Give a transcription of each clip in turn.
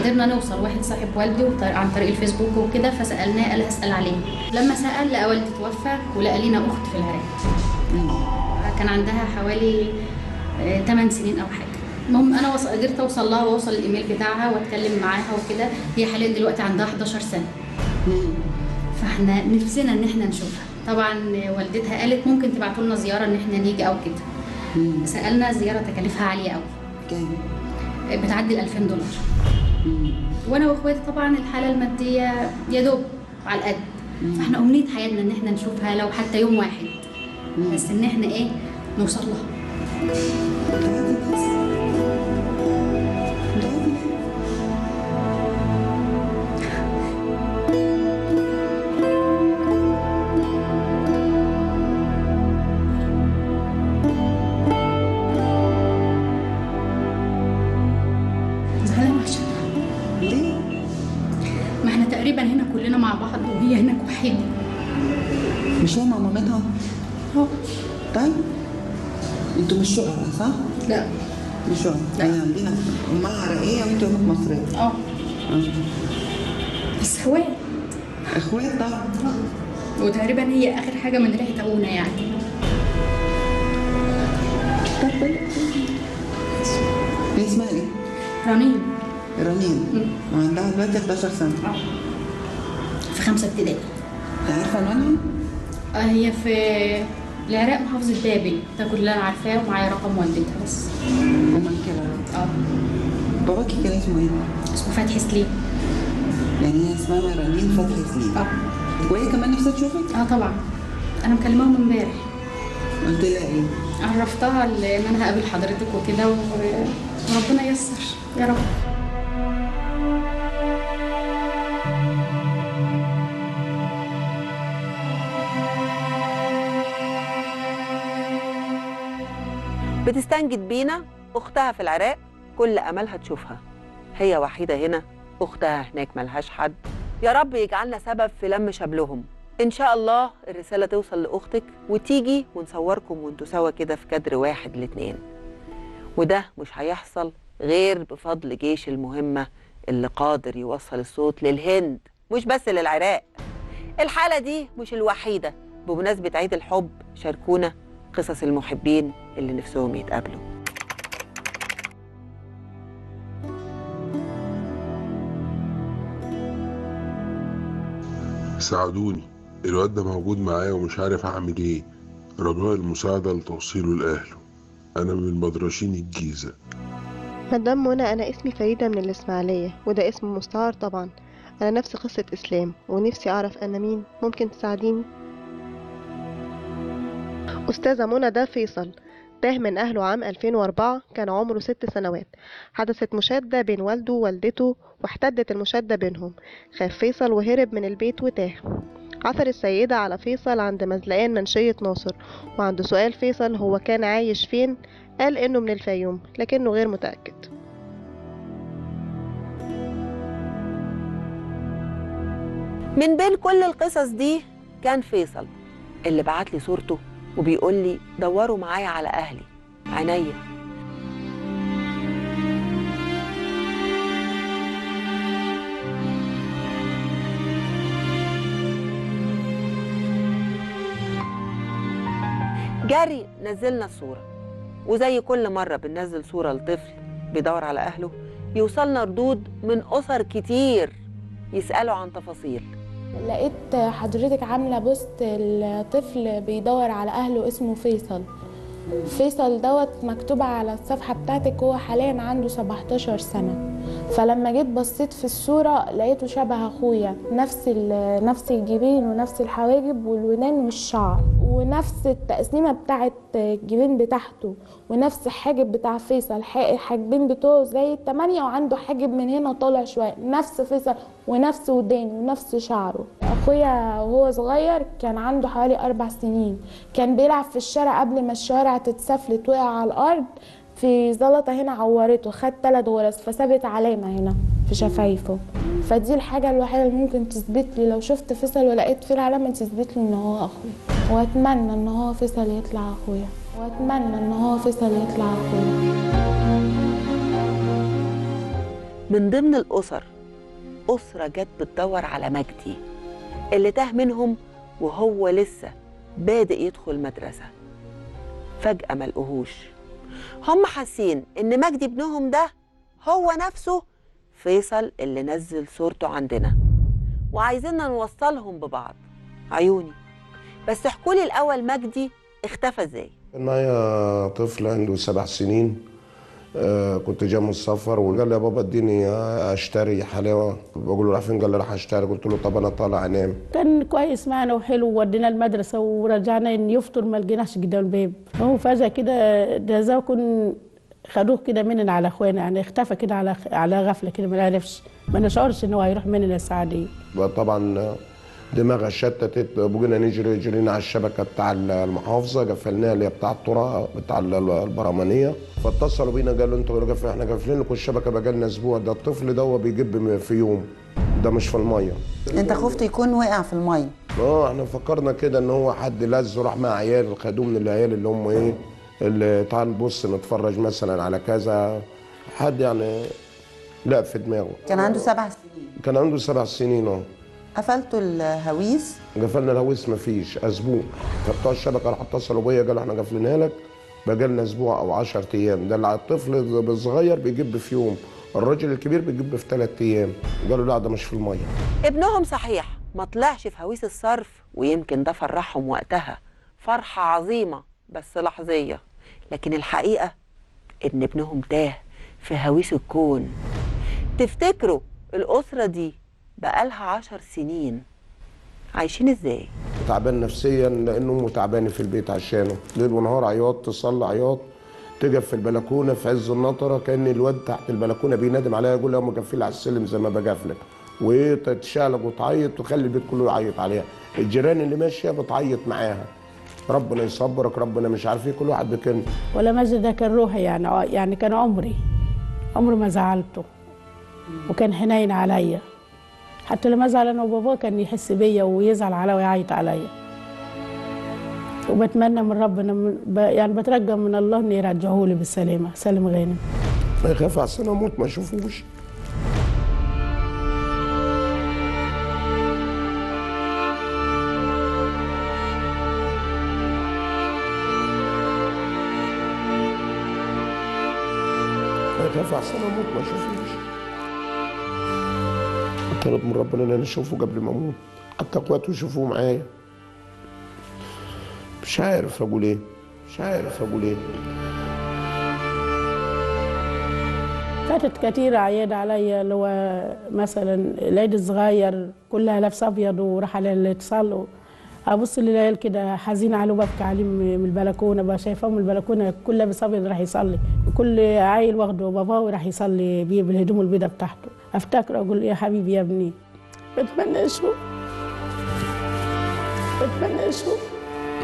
قدرنا نوصل واحد صاحب والدي وطر- عن طريق الفيسبوك وكده فسالناه قال هسال عليه لما سال لقى والدي توفى ولقى لينا اخت في العراق كان عندها حوالي 8 سنين او حاجه المهم انا وص... قدرت اوصل لها واوصل الايميل بتاعها واتكلم معاها وكده هي حاليا دلوقتي عندها 11 سنه فاحنا نفسنا ان احنا نشوفها طبعا والدتها قالت ممكن تبعتوا لنا زياره ان احنا نيجي او كده سالنا الزياره تكاليفها عاليه قوي كام؟ بتعدي ال 2000 دولار وانا واخواتي طبعا الحاله الماديه يا دوب على القد فاحنا امنيه حياتنا ان احنا نشوفها لو حتى يوم واحد بس ان احنا ايه نوصل لها زعلانة عشان ليه؟ ما احنا تقريبا هنا كلنا مع بعض وهي هناك وحيدة مش هي مع مامتها؟ اهو طيب انتوا مش شقراء صح؟ لا مش شقراء لا. يعني عندنا امها عراقيه وانتوا امك مصريه اه بس هواية اخوات طبعا وتقريبا هي اخر حاجة من ريحة ابونا يعني طب هي اسمها ايه؟ رنين رنين وعندها دلوقتي 11 سنه اه في خمسة ابتدائي انت عارفه عنوانها؟ آه هي في العراق محافظة بابل ده كل اللي انا عارفاه ومعايا رقم والدتها بس امك كده اه باباكي كان اسمه ايه؟ اسمه فتحي سليم يعني هي اسمها رنين فتحي سليم اه وهي كمان نفسها تشوفك؟ اه طبعا انا مكلماهم امبارح قلت لها ايه؟ عرفتها ال- ان انا هقابل حضرتك وكده و- وربنا ييسر يا رب بتستنجد بينا أختها في العراق كل أملها تشوفها هي وحيدة هنا أختها هناك ملهاش حد يا رب يجعلنا سبب في لم شملهم إن شاء الله الرسالة توصل لأختك وتيجي ونصوركم وانتوا سوا كده في كادر واحد الاتنين وده مش هيحصل غير بفضل جيش المهمة اللي قادر يوصل الصوت للهند مش بس للعراق الحالة دي مش الوحيدة بمناسبة عيد الحب شاركونا قصص المحبين اللي نفسهم يتقابلوا ساعدوني الواد ده موجود معايا ومش عارف اعمل ايه رجاء المساعدة لتوصيله لأهله أنا من مدرشين الجيزة مدام منى أنا اسمي فريدة من الإسماعيلية وده اسم مستعار طبعا أنا نفس قصة إسلام ونفسي أعرف أنا مين ممكن تساعديني أستاذة منى ده فيصل تاه من أهله عام 2004 كان عمره ست سنوات حدثت مشادة بين والده ووالدته واحتدت المشادة بينهم خاف فيصل وهرب من البيت وتاه عثر السيدة على فيصل عند مزلقان منشية ناصر وعند سؤال فيصل هو كان عايش فين قال إنه من الفيوم لكنه غير متأكد من بين كل القصص دي كان فيصل اللي بعت لي صورته وبيقول لي دوروا معايا على أهلي عينيا جري نزلنا الصورة وزي كل مرة بننزل صورة لطفل بيدور على أهله يوصلنا ردود من أسر كتير يسألوا عن تفاصيل لقيت حضرتك عاملة بوست الطفل بيدور على أهله اسمه فيصل فيصل دوت مكتوب على الصفحة بتاعتك هو حاليا عنده 17 سنة فلما جيت بصيت في الصورة لقيته شبه أخويا نفس ال- نفس الجبين ونفس الحواجب والودان والشعر ونفس التقسيمة بتاعت الجبين بتاعته ونفس الحاجب بتاع فيصل ح- الحاجبين بتوعه زي التمانية وعنده حاجب من هنا طالع شوية نفس فيصل ونفس ودانه ونفس شعره اخويا وهو صغير كان عنده حوالي اربع سنين كان بيلعب في الشارع قبل ما الشوارع تتسفلت وقع على الارض في زلطة هنا عورته خد ثلاث غرز فسابت علامة هنا في شفايفه فدي الحاجة الوحيدة اللي ممكن تثبت لي لو شفت فيصل ولقيت فيه العلامة تثبت لي ان هو اخويا واتمنى ان هو فيصل يطلع اخويا واتمنى ان هو فيصل يطلع اخويا من ضمن الأسر أسرة جت بتدور على مجدي اللي تاه منهم وهو لسه بادئ يدخل مدرسة فجأة ملقوهوش هم حاسين إن مجدي ابنهم ده هو نفسه فيصل اللي نزل صورته عندنا وعايزيننا نوصلهم ببعض عيوني بس احكولي الأول مجدي اختفى ازاي كان معايا طفل عنده سبع سنين آه كنت جاي من السفر وقال لي يا بابا اديني اشتري حلاوه بقول له راح فين قال لي راح اشتري قلت له طب انا طالع انام كان كويس معنا وحلو ودينا المدرسة ورجعنا إن يفطر ما لقيناش قدام الباب هو فجأة كده ده زي كن خدوه كده مننا على اخوانا يعني اختفى كده على على غفلة كده ما نعرفش ما نشعرش ان هو هيروح مننا الساعة دي طبعا دماغها شتتت بقينا نجري جرينا على الشبكه بتاع المحافظه قفلناها اللي هي بتاع الترى بتاع البرامانيه فاتصلوا بينا قالوا انتوا قفل احنا قافلين لكم الشبكه بقى لنا اسبوع ده الطفل ده هو بيجيب في يوم ده مش في الميه انت خفت يكون وقع في الميه اه احنا فكرنا كده ان هو حد لزه راح مع عيال خدوه من العيال اللي هم ايه اللي تعال نبص نتفرج مثلا على كذا حد يعني لا في دماغه كان عنده سبع سنين كان عنده سبع سنين اه قفلتوا الهويس قفلنا الهويس مفيش اسبوع فبتوع الشبكه راحوا اتصلوا بيا قالوا احنا قافلينها لك بقى لنا اسبوع او 10 ايام ده اللي الطفل الصغير بيجيب في يوم الراجل الكبير بيجيب في ثلاث ايام قالوا لا ده مش في الميه ابنهم صحيح ما طلعش في هويس الصرف ويمكن ده فرحهم وقتها فرحة عظيمة بس لحظية لكن الحقيقة إن ابنهم تاه في هويس الكون تفتكروا الأسرة دي بقالها عشر سنين عايشين ازاي؟ تعبان نفسيا لان امه تعبانه في البيت عشانه ليل ونهار عياط تصلي عياط تقف في البلكونه في عز النطره كان الواد تحت البلكونه بينادم عليها يقول لها امي قفلي على السلم زي ما بقفلك وتتشالق وتعيط وتخلي البيت كله يعيط عليها الجيران اللي ماشيه بتعيط معاها ربنا يصبرك ربنا مش عارف ايه كل واحد بكلمه ولا مجد ده كان روحي يعني يعني كان عمري عمري ما زعلته وكان حنين عليا حتى لما ازعل انا وبابا كان يحس بيا ويزعل عليا ويعيط عليا وبتمنى من ربنا من ب- يعني بترجى من الله انه يرجعه لي بالسلامه سالم غانم ما يخاف على السنه اموت ما اشوفوش ما يخاف على السنه اموت ما اشوفوش طلب من ربنا ان انا اشوفه قبل ما اموت حتى اخواته يشوفوه معايا مش عارف اقول ايه مش عارف اقول ايه فاتت كتير عياد عليا اللي هو مثلا العيد الصغير كلها لابسه ابيض وراح على الاتصال ابص للعيال كده حزينه عليه وببكي عليه من البلكونه بقى شايفاهم من البلكونه كل لابس ابيض راح يصلي وكل عيل واخده باباه وراح يصلي بيه بالهدوم البيضاء بتاعته افتكر اقول يا حبيبي يا ابني بتمنى اشوف بتمنى اشوف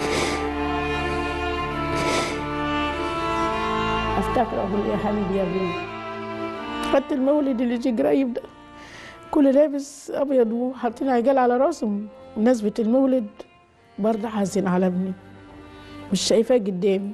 افتكر اقول يا حبيبي يا ابني خدت المولد اللي جه قريب ده كل لابس ابيض وحاطين عجال على راسهم بمناسبة المولد برضه حزين على ابني مش شايفاه قدامي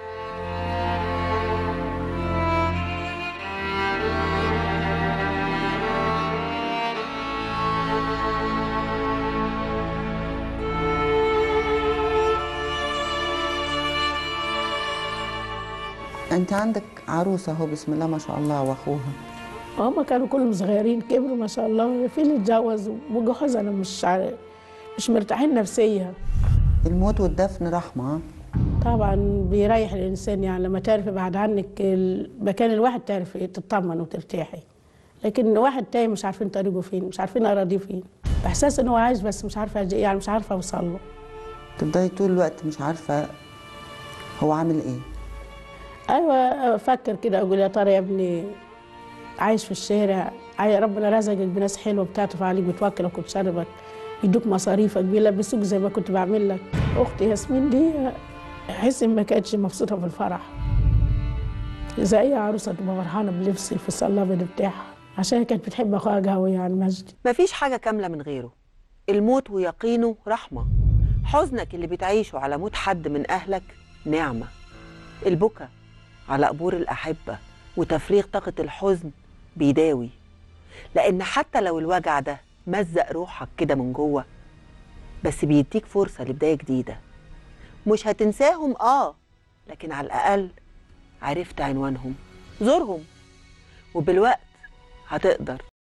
انت عندك عروسه اهو بسم الله ما شاء الله واخوها هما كانوا كلهم صغيرين كبروا ما شاء الله في اللي اتجوز وجوز انا مش عارف مش مرتاحين نفسيا الموت والدفن رحمه ها؟ طبعا بيريح الانسان يعني لما تعرفي بعد عنك المكان الواحد تعرفي تطمن وترتاحي لكن واحد تايه مش عارفين طريقه فين مش عارفين اراضيه فين احساس ان هو عايش بس مش عارفه أجي- يعني مش عارفه اوصل له تفضلي طول الوقت مش عارفه هو عامل ايه ايوه افكر كده اقول يا ترى يا ابني عايش في الشارع عاي- ربنا رزقك بناس حلوه بتعطف عليك بتوكلك وتشربك يدوك مصاريفك بيلبسوك زي ما كنت بعمل لك اختي ياسمين دي احس ان ما كانتش مبسوطه في الفرح زي اي عروسه تبقى فرحانه بلبس الفستان الابيض بتاعها عشان هي كانت بتحب اخوها قوي يعني مجدي مفيش حاجة كاملة من غيره الموت ويقينه رحمة حزنك اللي بتعيشه على موت حد من أهلك نعمة البكا على قبور الأحبة وتفريغ طاقة الحزن بيداوي لأن حتى لو الوجع ده مزق روحك كده من جوه بس بيديك فرصة لبداية جديدة مش هتنساهم آه لكن على الأقل عرفت عنوانهم زورهم وبالوقت هتقدر